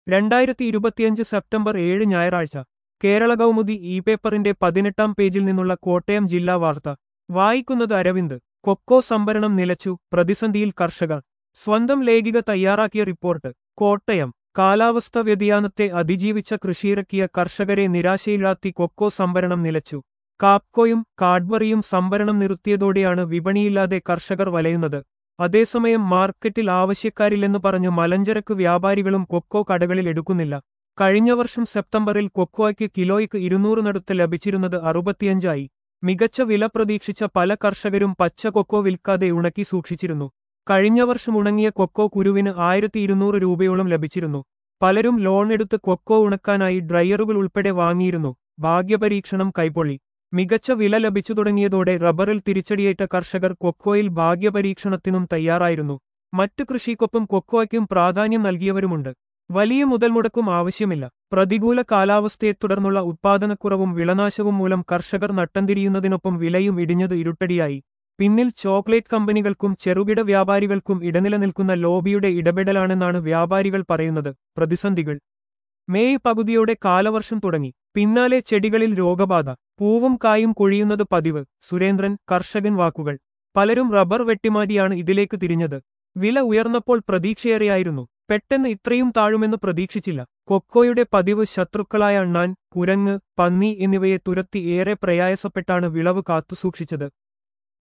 രണ്ടായിരത്തി ഇരുപത്തിയഞ്ച് സെപ്റ്റംബർ ഏഴ് ഞായറാഴ്ച കേരള കൗമുദി ഇ പേപ്പറിന്റെ പതിനെട്ടാം പേജിൽ നിന്നുള്ള കോട്ടയം ജില്ലാ വാർത്ത വായിക്കുന്നത് അരവിന്ദ് കൊക്കോ സംഭരണം നിലച്ചു പ്രതിസന്ധിയിൽ കർഷകർ സ്വന്തം ലേഖിക തയ്യാറാക്കിയ റിപ്പോർട്ട് കോട്ടയം കാലാവസ്ഥ വ്യതിയാനത്തെ അതിജീവിച്ച കൃഷിയിറക്കിയ കർഷകരെ നിരാശയിലാത്തി കൊക്കോ സംഭരണം നിലച്ചു കാപ്കോയും കാഡ്ബറിയും സംഭരണം നിർത്തിയതോടെയാണ് വിപണിയില്ലാതെ കർഷകർ വലയുന്നത് അതേസമയം മാർക്കറ്റിൽ ആവശ്യക്കാരില്ലെന്ന് പറഞ്ഞ് മലഞ്ചരക്ക് വ്യാപാരികളും കൊക്കോ കടകളിൽ എടുക്കുന്നില്ല കഴിഞ്ഞ വർഷം സെപ്റ്റംബറിൽ കൊക്കോയ്ക്ക് കിലോയ്ക്ക് ഇരുന്നൂറിനടുത്ത് ലഭിച്ചിരുന്നത് അറുപത്തിയഞ്ചായി മികച്ച വില പ്രതീക്ഷിച്ച പല കർഷകരും പച്ച കൊക്കോ വിൽക്കാതെ ഉണക്കി സൂക്ഷിച്ചിരുന്നു കഴിഞ്ഞ വർഷം ഉണങ്ങിയ കൊക്കോ കുരുവിന് ആയിരത്തി ഇരുന്നൂറ് രൂപയോളം ലഭിച്ചിരുന്നു പലരും ലോൺ എടുത്ത് കൊക്കോ ഉണക്കാനായി ഡ്രയറുകൾ ഉൾപ്പെടെ വാങ്ങിയിരുന്നു ഭാഗ്യപരീക്ഷണം കൈപ്പൊള്ളി മികച്ച വില ലഭിച്ചു തുടങ്ങിയതോടെ റബ്ബറിൽ തിരിച്ചടിയേറ്റ കർഷകർ കൊക്കോയിൽ ഭാഗ്യപരീക്ഷണത്തിനും തയ്യാറായിരുന്നു മറ്റു കൃഷിക്കൊപ്പം കൊക്കോയ്ക്കും പ്രാധാന്യം നൽകിയവരുമുണ്ട് വലിയ മുതൽ മുടക്കും ആവശ്യമില്ല പ്രതികൂല കാലാവസ്ഥയെ തുടർന്നുള്ള ഉത്പാദനക്കുറവും വിളനാശവും മൂലം കർഷകർ നട്ടംതിരിയുന്നതിനൊപ്പം വിലയും ഇടിഞ്ഞത് ഇരുട്ടടിയായി പിന്നിൽ ചോക്ലേറ്റ് കമ്പനികൾക്കും ചെറുകിട വ്യാപാരികൾക്കും ഇടനില നിൽക്കുന്ന ലോബിയുടെ ഇടപെടലാണെന്നാണ് വ്യാപാരികൾ പറയുന്നത് പ്രതിസന്ധികൾ മേയ് പകുതിയോടെ കാലവർഷം തുടങ്ങി പിന്നാലെ ചെടികളിൽ രോഗബാധ പൂവും കായും കൊഴിയുന്നത് പതിവ് സുരേന്ദ്രൻ കർഷകൻ വാക്കുകൾ പലരും റബ്ബർ വെട്ടിമാറ്റിയാണ് ഇതിലേക്ക് തിരിഞ്ഞത് വില ഉയർന്നപ്പോൾ പ്രതീക്ഷയേറെയായിരുന്നു പെട്ടെന്ന് ഇത്രയും താഴുമെന്ന് പ്രതീക്ഷിച്ചില്ല കൊക്കോയുടെ പതിവ് ശത്രുക്കളായ അണ്ണാൻ കുരങ്ങ് പന്നി എന്നിവയെ തുരത്തി ഏറെ പ്രയാസപ്പെട്ടാണ് വിളവ് കാത്തുസൂക്ഷിച്ചത്